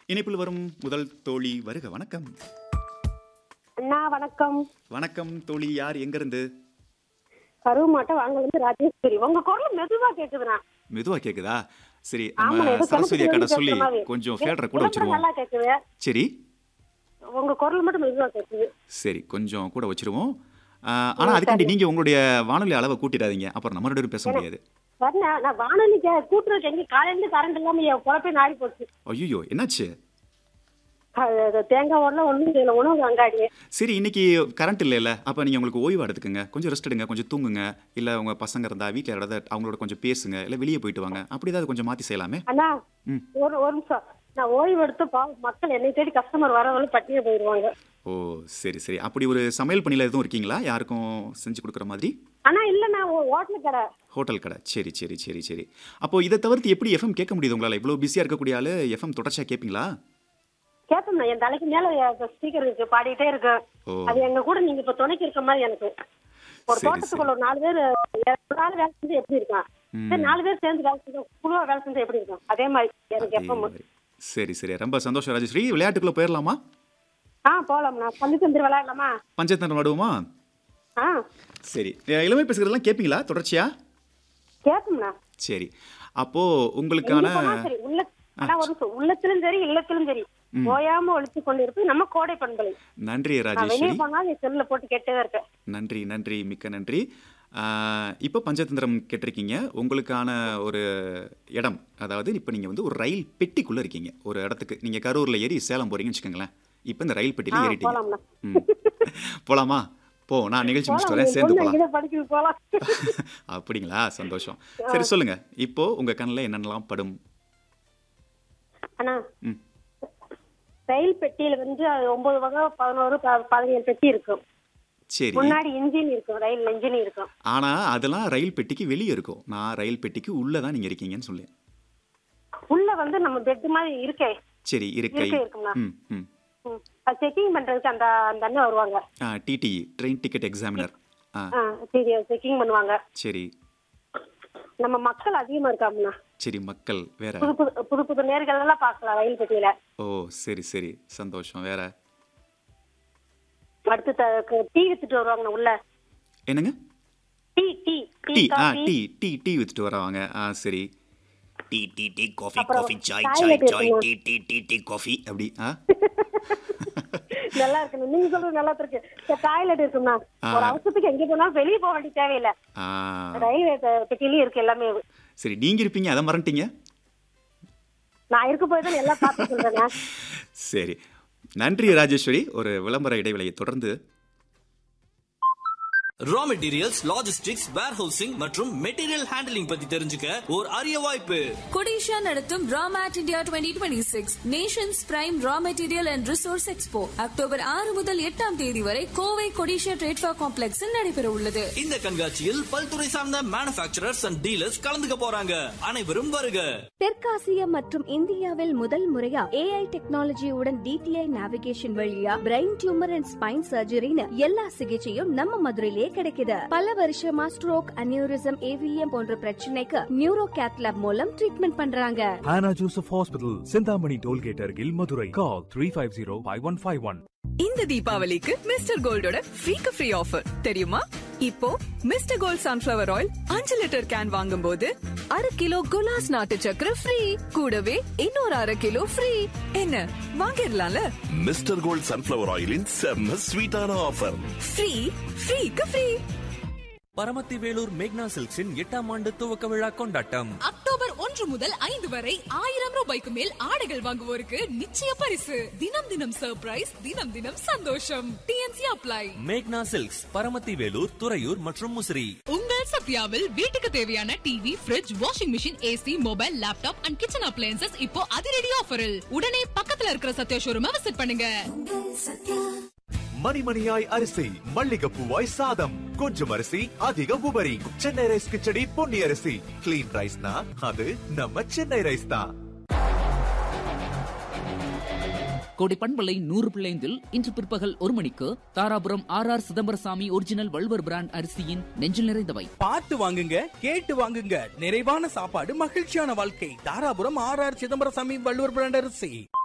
இணைப்பில் வரும் முதல் தோழி வருக வணக்கம் அண்ணா வணக்கம் வணக்கம் தோழி யார் எங்கிருந்து கருவு மாட்டை வாங்கலேருந்து ராஜேஸ்வரி உங்க குரல் மெதுவா கேக்குதுண்ணா மெதுவா கேக்குதா சரி ஆமாண்ணா, நம்ம ஏதோ சரஸ்வதி கிணத்துல கடை இருந்து சொல்லி பேசுற மாதிரி. கொஞ்சம் ஏ, ஃபேடரை கூட விளம்பரம் வச்சிருவோம் நல்லா கேக்குது சரி உங்க குரல் மட்டும் மெதுவா கேக்குது சரி கொஞ்சம் கூட வச்சிருவோம் ஆ, ஆனா அதுக்காண்டி நீங்க உங்களுடைய வானொலி அளவை கூட்டிடாதீங்க அப்புறம் நம்ம ரெண்டு பேரும் பேச முடியாது வரண்ணா நான் வானொலி கே- கூட்டுறதுக்கு எங்க காலையில கரண்ட் இல்லாம என் குழப்பே நாடி போச்சு ஐயோ என்னாச்சு அது- அது தேங்காய் ஓடலாம் ஒண்ணும் செய்யல உணவு அங்காடி சரி இன்னைக்கு கரண்ட் இல்லைல்ல அப்போ நீங்கள் உங்களுக்கு ஓய்வு எடுத்துக்கங்க கொஞ்சம் ரெஸ்ட் எடுங்க கொஞ்சம் தூங்குங்க இல்லை உங்க பசங்க இருந்தா வீட்டில் யாராவது அவங்களோட கொஞ்சம் பேசுங்க இல்லை வெளியே போயிட்டு வாங்க அப்படி ஏதாவது கொஞ்சம் மாற்றி செய்யலாமே அண்ணா ம். ஒரு ஒரு நிமிஷம் நான் ஓய்வு எடுத்து பாவம் மக்கள் என்னை தேடி கஸ்டமர் வரவங்களும் பட்டியே போயிடுவாங்க ஓ சரி சரி அப்படி ஒரு சமையல் பணியில் எதுவும் இருக்கீங்களா யாருக்கும் செஞ்சு கொடுக்குற மாதிரி ஆனா இல்லண்ணா ஹோட்டல் கடை ஹோட்டல் கடை சரி சரி சரி சரி அப்போ இதை தவிர்த்து எப்படி எஃப்எம் கேட்க முடியுது உங்களால் இவ்வளோ பிஸியாக இருக்கக்கூடிய ஆள் எஃப்எம் தொடர்ச்சியாக கேட்பீங்களா கேட்பேன் என் தலைக்கு மேல ஸ்பீக்கர் இருக்கு பாடிட்டே இருக்கு ஓ. அது எங்க கூட நீங்க இப்ப துணைக்கு இருக்க மாதிரி எனக்கு ஒரு சரி, தோட்டத்துக்குள்ள ஒரு நாலு பேர் ஒரு நாள் வேலை செஞ்சு எப்படி இருக்கான் சரி நாலு பேர் சேர்ந்து வேலை செஞ்சு குழுவா வேலை செஞ்சு எப்படி இருக்கும் அதே மாதிரி எனக்கு அதே எப்ப மாதிரி. சரி சரி ரொம்ப சந்தோஷம் ராஜஸ்ரீ விளையாட்டுக்குள்ளே போயிடலாமா ஆ போலாம்ண்ணா பள்ளி தந்திர விளையாடலாமா பஞ்சாயத்து நடுவோமா ஆ சரி இளமை பேசுகிறதெல்லாம் கேட்பீங்களா தொடர்ச்சியா கேட்போம்ண்ணா சரி அப்போ உங்களுக்கான எங்க போனாலும் சரி உள்ள ஆனா ஒரு நிமிஷம் உள்ளத்திலும் சரி இல்லத்திலும் சரி ஓயாம ஒழிச்சு கொண்டு இருப்பது நம்ம கோடை பண்பலை நன்றி நான் ராஜேஸ்வரி வெளியே போனாலும் என் செல்ல போட்டு கேட்டே தான் இருப்பேன் நன்றி நன்றி மிக்க நன்றி ஆஹ், இப்போ பஞ்சதந்திரம் கேட்டிருக்கீங்க உங்களுக்கான ஒரு இடம் அதாவது இப்போ நீங்கள் வந்து ஒரு ரயில் பெட்டிக்குள்ளே இருக்கீங்க ஒரு இடத்துக்கு நீங்கள் கரூரில் ஏறி சேலம் போறீங்கன்னு வச்சுக்கோங்களேன் இப்போ இந்த ரயில் ஆ பெட்டியில் ஏறிட்டீங்க போலாம்ண்ணா ம் போலாமா போ நான் நிகழ்ச்சி முடிச்சுட்டு வரேன் சேர்ந்து போலாம் போகலாம் இதை படிக்க போலாம் அப்படிங்களா சந்தோஷம் சரி சொல்லுங்க இப்போ உங்க கண்ணில் என்னென்னலாம் படும் அண்ணா ம் ரயில் பெட்டியில வந்து அது ஒன்பது வகை பதினோரு ப- பதினேழு பெட்டி இருக்கும் சரி முன்னாடி இன்ஜின் இருக்கும் ரயில் இன்ஜின் இருக்கும் ஆனா அதெல்லாம் ரயில் பெட்டிக்கு வெளியே இருக்கும் நான் ரயில் பெட்டிக்கு உள்ளே தான் நீங்கள் இருக்கீங்கன்னு சொல்லேன் உள்ள வந்து நம்ம பெட் மாதிரி இருக்கே சரி இருக்கை இருக்கை இருக்குங்களா? ம் ம் ம். அது செக்கிங் பண்றதுக்கு அந்த அந்த அண்ணன் வருவாங்க டிடி ட்ரெயின் டிக்கெட் எக்ஸாமினர் ஆ ஆ சரி செக்கிங் பண்ணுவாங்க சரி நம்ம மக்கள் அதிகமா இருக்காங்கண்ணா சரி மக்கள் வேற புது புது புது புது நேர்கள் எல்லாம் பார்க்கலாம் ரயில் பெட்டியில ஓ சரி சரி சந்தோஷம் வேற அடுத்து த- க- டீ வித்துட்டு வருவாங்கண்ணா உள்ள என்னங்க டீ டீ டீ டீ ஆ காஃபி டீ டீ டீ வித்துட்டு வருவாங்க ஆ சரி டீ டீ டீ காஃபி அப்புறம் காஃபி சாய் toilet சாய் சாய் இருக்குமா? Tea tea tea tea coffee அப்படி ஆ நல்லா இருக்கு நீங்க சொல்றது நல்லா இருக்கு டாய்லெட் இருக்கும்ண்ணா ஆ. ஒரு அவசரத்துக்கு எங்க போனாலும் வெளியே போக வேண்டிய தேவையில்லை ஆ ரயில்வே பெட்டிலயும் இருக்கு எல்லாமே சரி நீங்க இருப்பீங்க அதை மறந்துட்டீங்க நான் இருக்க போய் தான் எல்லாம் பார்த்து சொல்றேங்க சரி நன்றி ராஜேஸ்வரி ஒரு விளம்பர இடைவெளியை தொடர்ந்து ரா மெட்டீரியல்ஸ் லாஜிஸ்டிக்ஸ் வேர்ஹவுசிங் மற்றும் மெட்டீரியல் ஹேண்டலிங் பத்தி தெரிஞ்சுக்க ஒரு அரிய வாய்ப்பு கொடிஷா நடத்தும் Ramet India twenty twenty six nations prime raw material and resource expo October ஆறு முதல் எட்டாம் தேதி வரை கோவை கொடிஷா ட்ரேட்ஃபா காம்ப்ளெக்ஸில் நடைபெற உள்ளது இந்த கண்காட்சியில் பல்துறை சார்ந்த மேனுஃபேக்சரர்ஸ் அண்ட் டீலர்ஸ் கலந்துக்க போறாங்க அனைவரும் வருக தெற்காசியா மற்றும் இந்தியாவில் முதல் முறையா ஏஐ டெக்னாலஜியுடன் டிடிஐ நேவிகேஷன் வழியா பிரெயின் டியூமர் அண்ட் ஸ்பைன் சர்ஜரின்னு எல்லா சிகிச்சையும் நம்ம மதுரையிலே கிடைக்குது பல வருஷமா ஸ்ட்ரோக் அனியூரிசம் ஏவிஎம் போன்ற பிரச்சனைக்கு நியூரோ கேத்லாப் மூலம் ட்ரீட்மெண்ட் பண்றாங்க Hannah Joseph Hospital, Sindhamani Tollgate Argil, Madurai. Call 350-5151. இந்த தீபாவளிக்கு மிஸ்டர் கோல்டோட ஃப்ரீக்கு ஃப்ரீ ஆஃபர் தெரியுமா இப்போ மிஸ்டர் கோல்ட் சன்ஃபிளவர் ஆயில் அஞ்சு லிட்டர் கேன் வாங்கும்போது அரை கிலோ குலாஸ் நாட்டு சக்கரை ஃப்ரீ கூடவே இன்னொரு அரை கிலோ ஃப்ரீ என்ன வாங்கிடலாம்ல மிஸ்டர் கோல்ட் சன்ஃபிளவர் ஆயிலின் செம்ம ஸ்வீட்டான ஆஃபர் ஃப்ரீ ஃப்ரீக்கு ஃப்ரீ பரமத்தி வேலூர் மேக்னா சில்க்ஸின் எட்டாம் ஆண்டு துவக்க விழா கொண்டாட்டம் அக்டோபர் ஒன்று முதல் ஐந்து வரை ஆயிரம் ரூபாய்க்கு மேல் ஆடைகள் வாங்குவோருக்கு நிச்சய பரிசு தினம் தினம் சர்ப்ரைஸ் தினம் தினம் சந்தோஷம் டிஎன்சி அப்ளை மேக்னா சில்க்ஸ் பரமத்தி வேலூர் துறையூர் மற்றும் முசிறி உங்கள் சத்யாவில் வீட்டுக்கு தேவையான TV fridge washing machine AC mobile laptop and kitchen appliances இப்போ அதிரடி ஆஃபரில் உடனே பக்கத்துல இருக்கிற சத்யா ஷோரூமை விசிட் பண்ணுங்க மணிமணியாய் அரிசி மல்லிகைப்பூவாய் சாதம் கொஞ்சம் அரிசி அதிக உபரி சென்னை ரைஸ் கிச்சடி பொன்னி அரிசி கிளீன் ரைஸ்னா அது நம்ம சென்னை ரைஸ் தான் கோடி பண்பலை நூறு பிள்ளைந்தில் இன்று பிற்பகல் ஒரு மணிக்கு Dharapuram R R Chidambarasamy original Valluvar brand அரிசியின் நெஞ்சில் நிறைந்தவை பார்த்து வாங்குங்க கேட்டு வாங்குங்க நிறைவான சாப்பாடு மகிழ்ச்சியான வாழ்க்கை Dharapuram R R Chidambarasamy Valluvar brand அரிசி